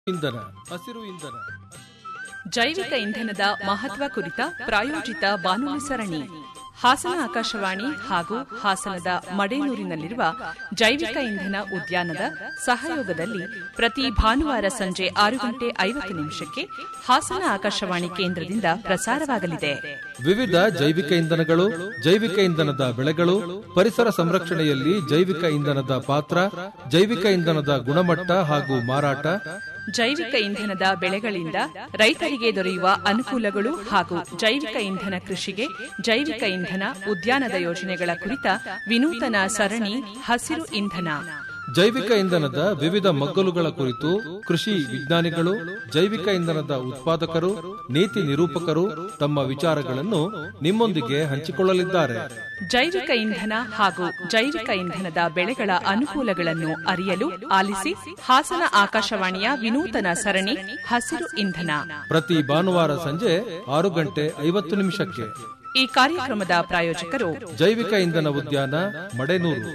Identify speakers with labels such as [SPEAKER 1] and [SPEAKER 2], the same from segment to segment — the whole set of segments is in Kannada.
[SPEAKER 1] ಇಂಧನ ಹಸಿರು ಇಂಧನ
[SPEAKER 2] ಜೈವಿಕ ಇಂಧನದ ಮಹತ್ವ ಕುರಿತ ಪ್ರಾಯೋಜಿತ ಬಾನುಲಿ ಸರಣಿ ಹಾಸನ ಆಕಾಶವಾಣಿ ಹಾಗೂ ಹಾಸನದ ಮಡೇನೂರಿನಲ್ಲಿರುವ ಜೈವಿಕ ಇಂಧನ ಉದ್ಯಾನದ ಸಹಯೋಗದಲ್ಲಿ ಪ್ರತಿ ಭಾನುವಾರ ಸಂಜೆ ಆರು ಗಂಟೆ ಐವತ್ತು ನಿಮಿಷಕ್ಕೆ ಹಾಸನ ಆಕಾಶವಾಣಿ ಕೇಂದ್ರದಿಂದ ಪ್ರಸಾರವಾಗಲಿದೆ
[SPEAKER 1] ವಿವಿಧ ಜೈವಿಕ ಇಂಧನಗಳು ಜೈವಿಕ ಇಂಧನದ ಬೆಳೆಗಳು ಪರಿಸರ ಸಂರಕ್ಷಣೆಯಲ್ಲಿ ಜೈವಿಕ ಇಂಧನದ ಪಾತ್ರ ಜೈವಿಕ ಇಂಧನದ ಗುಣಮಟ್ಟ ಹಾಗೂ ಮಾರಾಟ
[SPEAKER 2] ಜೈವಿಕ ಇಂಧನದ ಬೆಳೆಗಳಿಂದ ರೈತರಿಗೆ ದೊರೆಯುವ ಅನುಕೂಲಗಳು ಹಾಗೂ ಜೈವಿಕ ಇಂಧನ ಕೃಷಿಗೆ ಜೈವಿಕ ಇಂಧನ ಉದ್ಯಾನದ ಯೋಜನೆಗಳ ಕುರಿತ ವಿನೂತನ ಸರಣಿ ಹಸಿರು ಇಂಧನ
[SPEAKER 1] ಜೈವಿಕ ಇಂಧನದ ವಿವಿಧ ಮಗ್ಗಲುಗಳ ಕುರಿತು ಕೃಷಿ ವಿಜ್ಞಾನಿಗಳು ಜೈವಿಕ ಇಂಧನದ ಉತ್ಪಾದಕರು ನೀತಿ ನಿರೂಪಕರು ತಮ್ಮ ವಿಚಾರಗಳನ್ನು ನಿಮ್ಮೊಂದಿಗೆ ಹಂಚಿಕೊಳ್ಳಲಿದ್ದಾರೆ
[SPEAKER 2] ಜೈವಿಕ ಇಂಧನ ಹಾಗೂ ಜೈವಿಕ ಇಂಧನದ ಬೆಳೆಗಳ ಅನುಕೂಲಗಳನ್ನು ಅರಿಯಲು ಆಲಿಸಿ ಹಾಸನ ಆಕಾಶವಾಣಿಯ ವಿನೂತನ ಸರಣಿ ಹಸಿರು ಇಂಧನ
[SPEAKER 1] ಪ್ರತಿ ಭಾನುವಾರ ಸಂಜೆ ಆರು ಗಂಟೆ ಐವತ್ತು ನಿಮಿಷಕ್ಕೆ
[SPEAKER 2] ಈ ಕಾರ್ಯಕ್ರಮದ ಪ್ರಾಯೋಜಕರು
[SPEAKER 1] ಜೈವಿಕ ಇಂಧನ ಉದ್ಯಾನ ಮಡೆನೂರು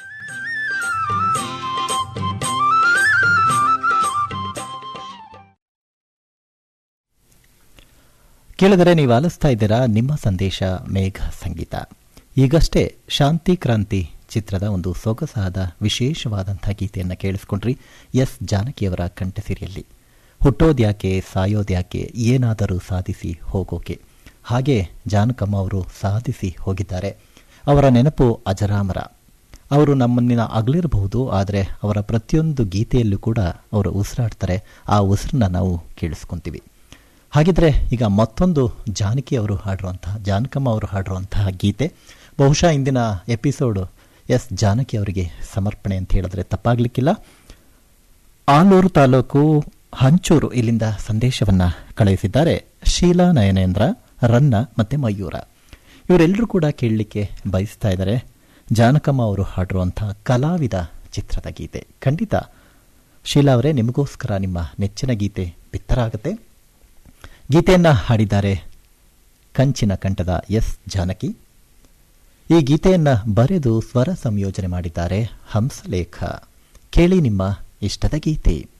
[SPEAKER 3] ಕೇಳಿದರೆ ನೀವು ಆಲಿಸ್ತಾ ಇದ್ದೀರಾ ನಿಮ್ಮ ಸಂದೇಶ ಮೇಘ ಸಂಗೀತ ಈಗಷ್ಟೇ ಶಾಂತಿ ಕ್ರಾಂತಿ ಚಿತ್ರದ ಒಂದು ಸೊಗಸಾದ ವಿಶೇಷವಾದಂಥ ಗೀತೆಯನ್ನು ಕೇಳಿಸ್ಕೊಂಡ್ರಿ ಎಸ್ ಜಾನಕಿಯವರ ಕಂಠಸಿರಿಯಲ್ಲಿ ಹುಟ್ಟೋದ್ಯಾಕೆ ಸಾಯೋದ್ಯಾಕೆ ಏನಾದರೂ ಸಾಧಿಸಿ ಹೋಗೋಕೆ ಹಾಗೆ ಜಾನಕಮ್ಮ ಅವರು ಸಾಧಿಸಿ ಹೋಗಿದ್ದಾರೆ ಅವರ ನೆನಪು ಅಜರಾಮರ ಅವರು ನಮ್ಮನ್ನ ಅಗಲಿರಬಹುದು ಆದರೆ ಅವರ ಪ್ರತಿಯೊಂದು ಗೀತೆಯಲ್ಲೂ ಕೂಡ ಅವರು ಉಸಿರಾಡ್ತಾರೆ ಆ ಉಸಿರನ್ನ ನಾವು ಕೇಳಿಸ್ಕೊಂತೀವಿ ಹಾಗಿದ್ರೆ ಈಗ ಮತ್ತೊಂದು ಜಾನಕಿ ಅವರು ಹಾಡಿರುವಂತಹ ಜಾನಕಮ್ಮ ಅವರು ಹಾಡಿರುವಂತಹ ಗೀತೆ ಬಹುಶಃ ಇಂದಿನ ಎಪಿಸೋಡು ಎಸ್ ಜಾನಕಿ ಅವರಿಗೆ ಸಮರ್ಪಣೆ ಅಂತ ಹೇಳಿದ್ರೆ ತಪ್ಪಾಗ್ಲಿಕ್ಕಿಲ್ಲ ಆಲೂರು ತಾಲೂಕು ಹಂಚೂರು ಇಲ್ಲಿಂದ ಸಂದೇಶವನ್ನ ಕಳುಹಿಸಿದ್ದಾರೆ ಶೀಲಾ ನಯನೇಂದ್ರ ರನ್ನ ಮತ್ತೆ ಮಯೂರ ಇವರೆಲ್ಲರೂ ಕೂಡ ಕೇಳಲಿಕ್ಕೆ ಬಯಸ್ತಾ ಇದ್ದಾರೆ ಜಾನಕಮ್ಮ ಅವರು ಹಾಡಿರುವಂತಹ ಕಲಾವಿದ ಚಿತ್ರದ ಗೀತೆ ಖಂಡಿತ ಶೀಲಾ ಅವರೇ ನಿಮಗೋಸ್ಕರ ನಿಮ್ಮ ನೆಚ್ಚಿನ ಗೀತೆ ಬಿತ್ತರ ಆಗುತ್ತೆ ಗೀತೆಯನ್ನ ಹಾಡಿದ್ದಾರೆ ಕಂಚಿನ ಕಂಠದ ಎಸ್ ಜಾನಕಿ ಈ ಗೀತೆಯನ್ನ ಬರೆದು ಸ್ವರ ಸಂಯೋಜನೆ ಮಾಡಿದ್ದಾರೆ ಹಂಸಲೇಖ ಕೇಳಿ ನಿಮ್ಮ ಇಷ್ಟದ ಗೀತೆ